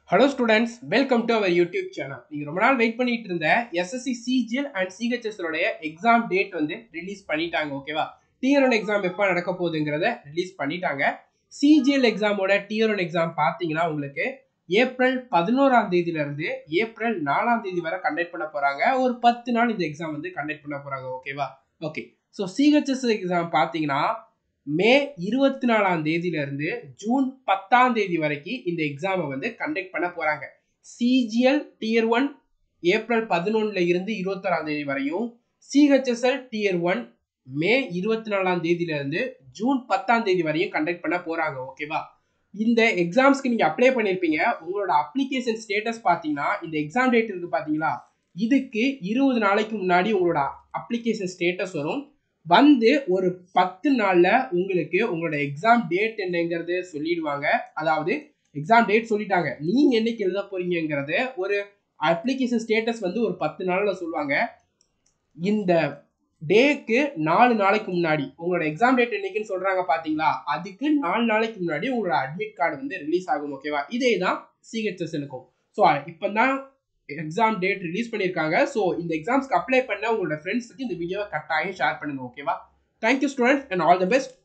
hello students welcome to our YouTube channel நீங்கள் ரொம்ப நாள் வெயிட் பண்ணிட்டு இருந்த எஸ்எஸ்சி சிஜிஎல் அண்ட் சிஹெச்எஸ்ஸோடைய எக்ஸாம் டேட் வந்து ரிலீஸ் பண்ணிட்டாங்க ஓகேவா டிஆர் ஒன் எக்ஸாம் எப்போ நடக்க போகுதுங்கிறத ரிலீஸ் பண்ணிட்டாங்க சிஜிஎல் எக்ஸாமோட டிஆர் ஒன் எக்ஸாம் பார்த்தீங்கன்னா உங்களுக்கு ஏப்ரல் பதினோராம் தேதியிலிருந்து ஏப்ரல் நாலாம் தேதி வரை கண்டக்ட் பண்ண போகிறாங்க ஒரு பத்து நாள் இந்த எக்ஸாம் வந்து கண்டக்ட் பண்ண போகிறாங்க ஓகேவா ஓகே ஸோ சிஹெச்எஸ் எக்ஸாம் பார்த்தீங்கன்னா மே இருபத்தி நாலாம் தேதியிலிருந்து ஜூன் பத்தாம் தேதி வரைக்கும் இந்த எக்ஸாமை வந்து கண்டக்ட் பண்ண போறாங்க சிஜிஎல் டியர் ஒன் ஏப்ரல் பதினொன்னுல இருந்து இருபத்தொராம் தேதி வரையும் சிஹெச்எஸ்எல் டியர் ஒன் மே இருபத்தி நாலாம் தேதியிலிருந்து ஜூன் பத்தாம் தேதி வரையும் கண்டக்ட் பண்ண போறாங்க ஓகேவா இந்த எக்ஸாம்ஸ்க்கு நீங்க அப்ளை பண்ணிருப்பீங்க உங்களோட அப்ளிகேஷன் ஸ்டேட்டஸ் பாத்தீங்கன்னா இந்த எக்ஸாம் டேட் இருக்கு பாத்தீங்களா இதுக்கு இருபது நாளைக்கு முன்னாடி உங்களோட அப்ளிகேஷன் ஸ்டேட்டஸ் வரும் வந்து ஒரு பத்து நாள்ல உங்களுக்கு உங்களோட எக்ஸாம் டேட் என்னங்கிறது சொல்லிடுவாங்க அதாவது எக்ஸாம் டேட் சொல்லிட்டாங்க நீங்க என்னைக்கு எழுத போறீங்கிறது ஒரு அப்ளிகேஷன் ஸ்டேட்டஸ் வந்து ஒரு பத்து நாள்ல சொல்லுவாங்க இந்த டேக்கு நாலு நாளைக்கு முன்னாடி உங்களோட எக்ஸாம் டேட் என்னைக்குன்னு சொல்றாங்க பாத்தீங்களா அதுக்கு நாலு நாளைக்கு முன்னாடி உங்களோட அட்மிட் கார்டு வந்து ரிலீஸ் ஆகும் ஓகேவா இதே தான் சிஹெச்எஸ் இருக்கும் ஸோ இப்போ தான் எக்ஸாம் டேட் ரிலீஸ் பண்ணியிருக்காங்க ஸோ இந்த எக்ஸாம்ஸ்க்கு அப்ளை பண்ண உங்களோட ஃப்ரெண்ட்ஸுக்கு இந்த வீடியோவை கட்டாயம் ஷேர் பண்ணுங்க ஓகேவா thank you students and all the best